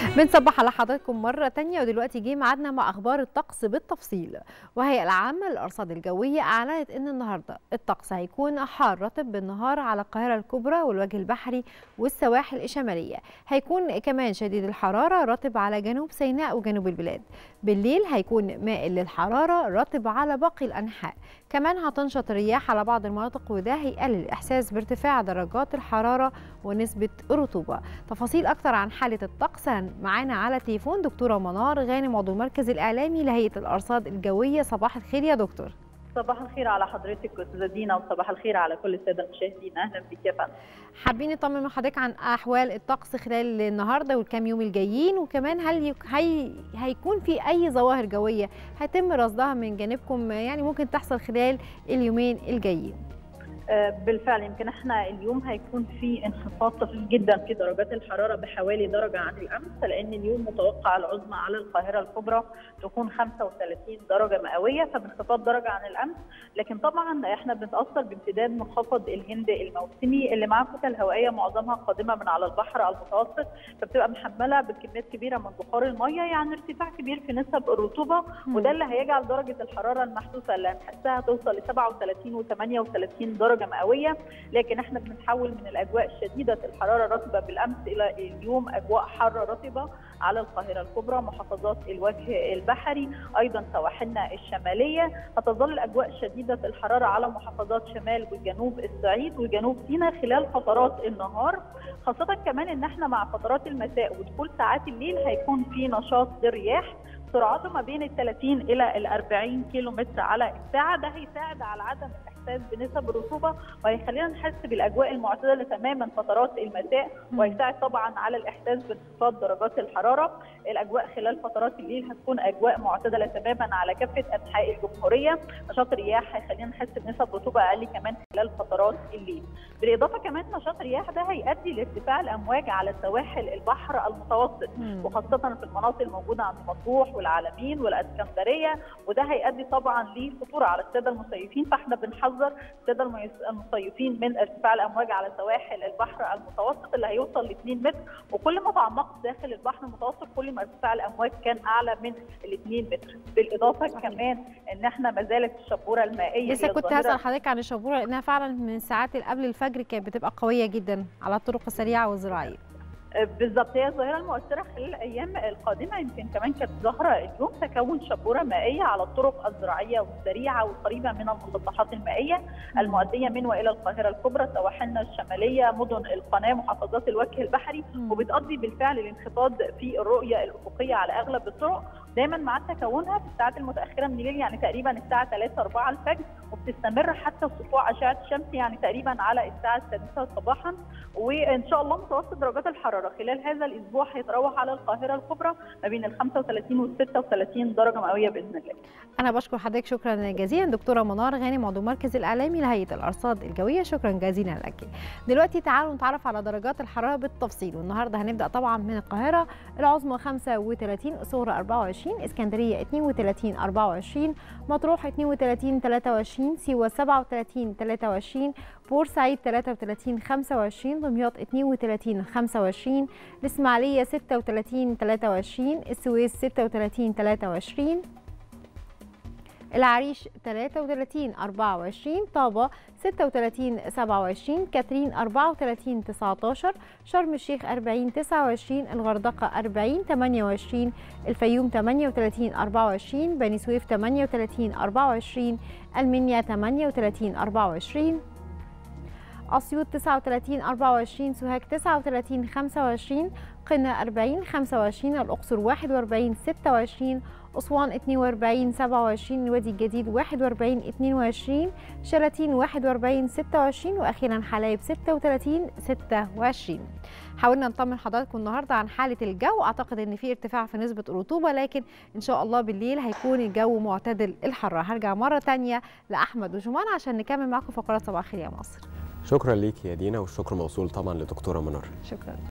بنصبح على حضراتكم مرة تانية ودلوقتي جه ميعادنا مع أخبار الطقس بالتفصيل وهي العامة للأرصاد الجوية أعلنت إن النهاردة الطقس هيكون حار رطب بالنهار على القاهرة الكبرى والوجه البحري والسواحل الشمالية هيكون كمان شديد الحرارة رطب على جنوب سيناء وجنوب البلاد بالليل هيكون مائل للحرارة رطب على باقي الأنحاء كمان هتنشط الرياح على بعض المناطق وده هيقلل الإحساس بارتفاع درجات الحرارة ونسبة الرطوبة تفاصيل أكتر عن حالة الطقس معانا على تليفون دكتورة منار غانم عضو المركز الإعلامي لهيئة الأرصاد الجوية صباح الخير يا دكتور صباح الخير على حضرتك استاذه دينا وصباح الخير على كل الساده المشاهدين اهلا بك يا فندم حابين نطمن من حضرتك عن احوال الطقس خلال النهارده والكام يوم الجايين وكمان هل يك... هي... هيكون في اي ظواهر جويه هيتم رصدها من جانبكم يعني ممكن تحصل خلال اليومين الجايين بالفعل يمكن احنا اليوم هيكون في انخفاض طفيف جدا في درجات الحراره بحوالي درجه عن الامس لان اليوم متوقع العظمى على القاهره الكبرى تكون 35 درجه مئويه فبانخفاض درجه عن الامس لكن طبعا احنا بنتاثر بامتداد منخفض الهند الموسمي اللي معاه كتل هوائيه معظمها قادمه من على البحر المتوسط فبتبقى محمله بكميات كبيره من بخار الميه يعني ارتفاع كبير في نسب الرطوبه وده اللي هيجعل درجه الحراره المحسوسه اللي هنحسها توصل ل 37 و38 درجه درجه مئويه لكن احنا بنتحول من الاجواء شديده الحراره الرطبه بالامس الى اليوم اجواء حاره رطبه على القاهره الكبرى محافظات الوجه البحري ايضا سواحلنا الشماليه هتظل الاجواء شديده الحراره على محافظات شمال وجنوب الصعيد وجنوب سيناء خلال فترات النهار خاصه كمان ان احنا مع فترات المساء ودخول ساعات الليل هيكون في نشاط للرياح سرعته ما بين ال 30 الى ال 40 كيلو متر على الساعه ده هيساعد على عدم الاحساس بنسب الرطوبه وهيخلينا نحس بالاجواء المعتدله تماما فترات المساء وهيساعد طبعا على الاحساس بانخفاض درجات الحراره الاجواء خلال فترات الليل هتكون اجواء معتدله تماما على كافه انحاء الجمهوريه نشاط الرياح هيخلينا نحس بنسب رطوبه اقل كمان خلال فترات الليل بالاضافه كمان نشاط الرياح ده هيؤدي لارتفاع الامواج على سواحل البحر المتوسط وخاصه في المناطق الموجوده عند مطروح والعالمين والاسكندريه وده هيؤدي طبعا لخطوره على الساده المصيفين فاحنا بنحذر الساده المصيفين من ارتفاع الامواج على سواحل البحر المتوسط اللي هيوصل ل 2 متر وكل ما تعمقت داخل البحر المتوسط كل ما ارتفاع الامواج كان اعلى من ال 2 متر بالاضافه صحيح. كمان ان احنا ما زالت الشبوره المائيه لسه كنت هسال حضرتك عن الشبوره لانها فعلا من ساعات قبل الفجر كانت بتبقى قويه جدا على الطرق السريعه والزراعيه بالظبط هي الظاهره المؤثره خلال الايام القادمه يمكن كمان كانت ظاهره اليوم تكون شبوره مائيه على الطرق الزراعيه والسريعه والقريبه من المسطحات المائيه المؤديه من والى القاهره الكبرى سواحلنا الشماليه مدن القناه محافظات الوجه البحري وبتؤدي بالفعل لانخفاض في الرؤيه الافقيه على اغلب الطرق دايما مع تكونها في الساعات المتاخره من الليل يعني تقريبا الساعه 3 4 الفجر وبتستمر حتى سطوع اشعه الشمس يعني تقريبا على الساعه السادسه صباحا وان شاء الله متوسط درجات الحراره خلال هذا الاسبوع هيتراوح على القاهره الكبرى ما بين ال 35 وال 36 درجه مئويه باذن الله. انا بشكر حضرتك شكرا جزيلا دكتوره منار غانم عضو المركز الاعلامي لهيئه الارصاد الجويه شكرا جزيلا لك. دلوقتي تعالوا نتعرف على درجات الحراره بالتفصيل والنهارده هنبدا طبعا من القاهره العظمى 35 الصغرى 24 اسكندريه 32 24 مطروح 32 23 سيوه 37 23 بورسعيد 33 25 دمياط 32 25 الإسماعيلية 36 23 السويس 36 23 العريش 33 24 طابة 36 27 كاترين 34 19 شرم الشيخ 40 29 الغردقة 40 28 الفيوم 38 24 بني سويف 38 24 المنيا 38 24 أسيوط 39 24 سوهاج 39 25 قنا 40 25 الأقصر 41 26 أسوان 42 27 الوادي الجديد 41 22 شلاتين 41 26 وأخيرا حلايب 36 26 حاولنا نطمن حضراتكم النهارده عن حاله الجو اعتقد ان في ارتفاع في نسبه الرطوبه لكن ان شاء الله بالليل هيكون الجو معتدل الحراره هرجع مره تانية لاحمد وجمان عشان نكمل معاكم فقرات صباح الخير يا مصر شكرا ليك يا دينا والشكر موصول طبعا لدكتوره منار شكرا